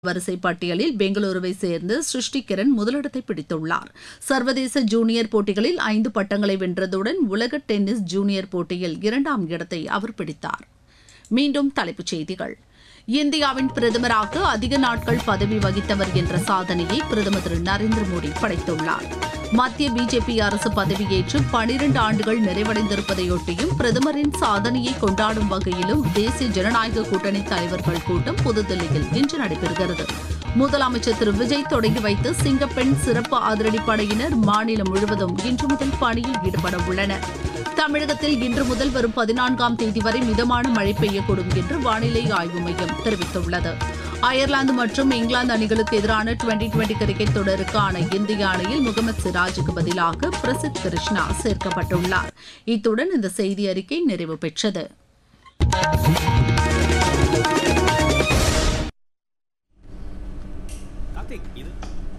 வரிசை பட்டியலில் பெங்களூருவை சேர்ந்த சிருஷ்டி கிரண் முதலிடத்தை பிடித்துள்ளார் சர்வதேச ஜூனியர் போட்டிகளில் ஐந்து பட்டங்களை வென்றதுடன் உலக டென்னிஸ் ஜூனியர் போட்டியில் இரண்டாம் இடத்தை அவர் பிடித்தார் மீண்டும் தலைப்புச் செய்திகள் இந்தியாவின் பிரதமராக அதிக நாட்கள் பதவி வகித்தவர் என்ற சாதனையை பிரதமர் திரு நரேந்திர மோடி படைத்துள்ளார் மத்திய பிஜேபி அரசு பதவியேற்று பனிரண்டு ஆண்டுகள் நிறைவடைந்திருப்பதையொட்டியும் பிரதமரின் சாதனையை கொண்டாடும் வகையிலும் தேசிய ஜனநாயக கூட்டணி தலைவர்கள் கூட்டம் புதுதில்லியில் இன்று நடைபெறுகிறது முதலமைச்சர் திரு விஜய் தொடங்கி வைத்த சிங்கப்பெண் சிறப்பு அதிரடிப்படையினர் மாநிலம் முழுவதும் இன்று முதல் பணியில் ஈடுபட உள்ளனர் தமிழகத்தில் இன்று முதல் வரும் பதினான்காம் தேதி வரை மிதமான மழை பெய்யக்கூடும் என்று வானிலை ஆய்வு மையம் தெரிவித்துள்ளது அயர்லாந்து மற்றும் இங்கிலாந்து அணிகளுக்கு எதிரான டுவெண்டி டுவெண்டி கிரிக்கெட் தொடருக்கான இந்திய அணியில் முகமது சிராஜுக்கு பதிலாக பிரசித் கிருஷ்ணா சேர்க்கப்பட்டுள்ளார் இத்துடன் இந்த செய்தி அறிக்கை நிறைவு பெற்றது கார்த்திக் இது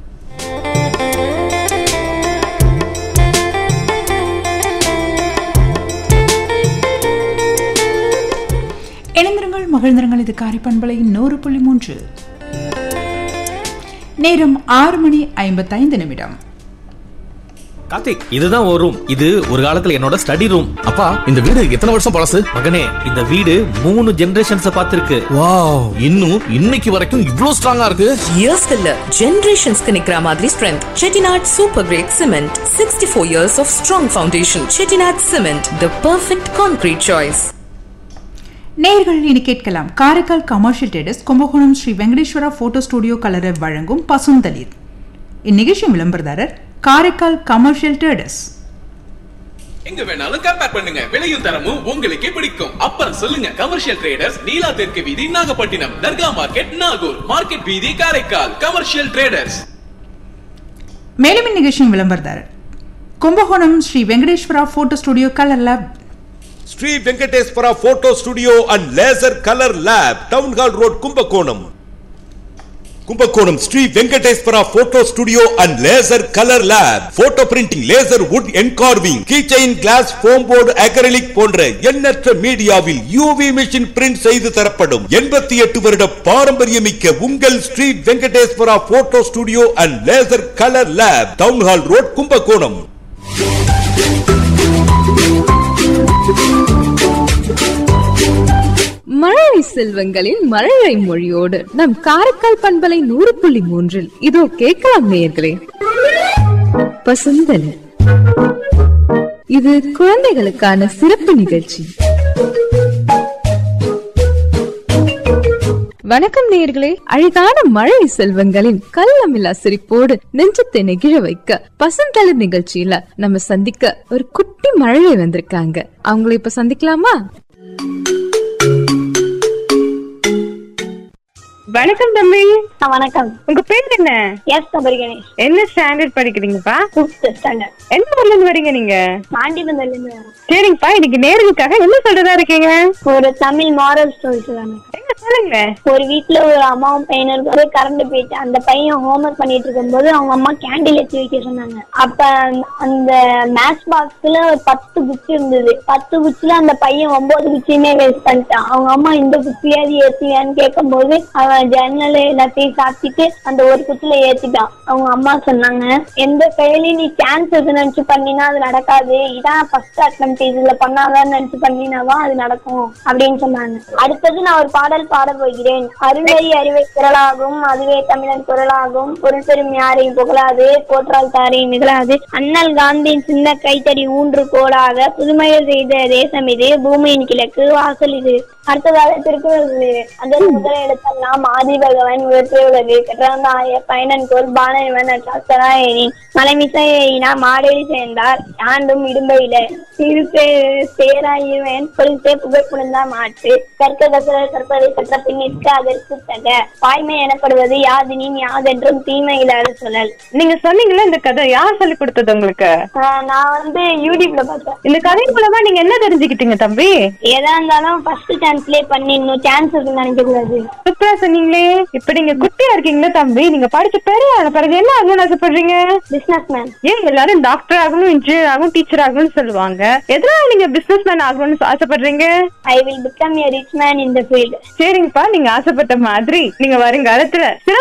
இணைந்திருங்கள் மகிழ்ந்திருங்கள் இது காரைப்பண்பலை நூறு புள்ளி மூன்று நேரம் ஆறு மணி ஐம்பத்தைந்து நிமிடம் கார்த்திக் இதுதான் ஒரு ரூம் இது ஒரு காலத்துல என்னோட ஸ்டடி ரூம் அப்பா இந்த வீடு எத்தனை வருஷம் பழசு மகனே இந்த வீடு மூணு ஜெனரேஷன்ஸ் பார்த்திருக்கு வாவ் இன்னும் இன்னைக்கு வரைக்கும் இவ்ளோ ஸ்ட்ராங்கா இருக்கு இயர்ஸ் இல்ல ஜெனரேஷன்ஸ்க்கு நிக்கிற மாதிரி strength Chettinad super great cement sixty four years of strong foundation Chettinad cement the perfect concrete choice நேர்கள் இனி கேட்கலாம் காரைக்கால் கமர்ஷியல் டேடஸ் கும்பகோணம் ஸ்ரீ வெங்கடேஸ்வரா போட்டோ ஸ்டுடியோ கலரை வழங்கும் பசுந்தளிர் இந்நிகழ்ச்சி விளம்பரதாரர் காரைக்கால் கமர்ஷியல் டேடஸ் எங்க வேணாலும் கம்பேர் பண்ணுங்க விலையும் தரமும் உங்களுக்கே பிடிக்கும் அப்புறம் சொல்லுங்க கமர்ஷியல் ட்ரேடர்ஸ் நீலா தெற்கு வீதி நாகப்பட்டினம் தர்கா மார்க்கெட் நாகூர் மார்க்கெட் வீதி காரைக்கால் கமர்ஷியல் ட்ரேடர்ஸ் மேலும் இந்நிகழ்ச்சியின் விளம்பரதாரர் Kumbakonam Shri Venkateswara photo studio colour lab Shri Venkateswara photo studio and laser colour lab town hall road Kumbakonam Kumbakonam Shri Venkateswara photo studio and laser colour lab photo printing laser wood engraving keychain glass foam board acrylic போன்ற எண்ணற்ற மீடியாவில் UV machine print செய்து தரப்படும் எண்பத்தி எட்டு வருட பாரம்பரியமிக்க உங்கள் Shri Venkateswara photo studio and laser colour lab town hall road Kumbakonam மழலை செல்வங்களின் மழலை மொழியோடு நம் காரைக்கால் பண்பலை நூறு புள்ளி மூன்றில் இதோ கேட்கலாம் நேயர்களே பசுந்தலி இது குழந்தைகளுக்கான சிறப்பு நிகழ்ச்சி வணக்கம் நேயர்களே அழகான மழை செல்வங்களின் கள்ளமில்லா சிரிப்போடு நெஞ்சத்தை நெகிழ வைக்க பசுந்தளிர் நிகழ்ச்சியில நம்ம சந்திக்க ஒரு குட்டி மழலை வந்திருக்காங்க அவங்கள இப்ப சந்திக்கலாமா வணக்கம் தம்பி ஆ, வணக்கம் உங்க பேர் என்ன எஸ் கபரி கணேஷ் என்ன ஸ்டாண்டர்ட் படிக்கிறீங்கப்பா ஃபிஃப்த் ஸ்டாண்டர்ட் எந்த ஊர்ல இருந்து வரீங்க நீங்க ஆண்டிபந்தல்ல இருந்து வரேன். சரிங்கப்பா இன்னைக்கு நேர்களுக்காக என்ன சொல்றதா இருக்கீங்க ஒரு தமிழ் மாரல் ஸ்டோரிஸ் தானே எங்க சொல்லுங்க ஒரு வீட்ல ஒரு அம்மாவும் பையனும் இருக்காரு கரண்ட் போயிட்டு அந்த பையன் ஹோம்ஒர்க் பண்ணிட்டு இருக்கும்போது அவங்க அம்மா கேண்டில் ஏற்றி வைக்க சொன்னாங்க அப்ப அந்த- அந்த மேட்ச் பாக்ஸ்ல ஒரு பத்து குச்சி இருந்தது பத்து குச்சில அந்த பையன் ஒன்பது குச்சியுமே வேஸ்ட் பண்ணிட்டான் அவங்க அம்மா இந்த குச்சியாவது ஏத்துவியான்னு கேட்கும்போது அவன் ஜன்னல் எல்லாத்தையும் சாத்திட்டு அந்த ஒரு குச்சில ஏத்திட்டான் அவங்க அம்மா சொன்னாங்க எந்த செயலையும் நீ சான்ஸ் எது நினைச்சு பண்ணினா அது நடக்காது இதான் ஃபர்ஸ்ட் அட்டம் இதுல பண்ணாதான் நினைச்சு பண்ணினாதான் அது நடக்கும் அப்படின்னு சொன்னாங்க அடுத்தது நான் ஒரு பாடல் பாட போகிறேன் அருளை அறிவை குரலாகும் அதுவே தமிழன் குரலாகும் பொருள் பெரும் யாரையும் புகழாது போற்றால் தாரையும் நிகழாது அண்ணல் காந்தியின் சின்ன கைத்தடி ஊன்று கோடாக புதுமைகள் செய்த தேசம் இது பூமியின் கிழக்கு வாசல் இது அடுத்ததாக திருக்குறள் இது. அதன் முதல் எழுத்தெல்லாம் ஆதி பகவன் உயர்த்திய உலகு கற்றாந்தாய பயனன் கோல் பானவன் சாஸ்தராயனின் மலைமிசையினா மாடேறி சேர்ந்தார் ஆண்டும் இடும்பையில திருப்பே சேராயுவன் பொருள்சே புகழ் புலந்தா மாட்டு கற்க கசர கற்பதை கற்ற பின்னிற்கு அதற்கு தக வாய்மை எனப்படுவது யாதினின் யாதென்றும் தீமை இல்லாத சொல்லல் நீங்க சொன்னீங்கல்ல இந்த கதை யார் சொல்லி கொடுத்தது உங்களுக்கு ஆஹ் நான் வந்து யூடியூப்ல பார்த்தேன் இந்த கதை மூலமா நீங்க என்ன தெரிஞ்சுக்கிட்டீங்க தம்பி எதா இருந்தாலும் ஃபர்ஸ்ட் டான்ஸ்லயே பண்ணிடணும் சான்ஸ் இருக்குன்னு நினைக்க கூடாது சூப்பரா சொன்னீங்களே இப்ப நீங்க குட்டியா இருக்கீங்களா தம்பி நீங்க படிச்ச பெரிய ஆன பிறகு என்ன ஆகணும்னு ஆசைப்படுறீங்க பிசினஸ் மேன் ஏன் எல்லாரும் டாக்டர் ஆகணும் இன்ஜினியர் ஆகணும் டீச்சர் ஆகணும்னு சொல்லுவாங்க எதனால நீங்க பிசினஸ் மேன் ஆகணும்னு ஆசைப்படுறீங்க I will become a rich man in the field சரிங்கப்பா நீங்க ஆசைப்பட்ட மாதிரி நீங்க வருங்காலத்துல சிறந்த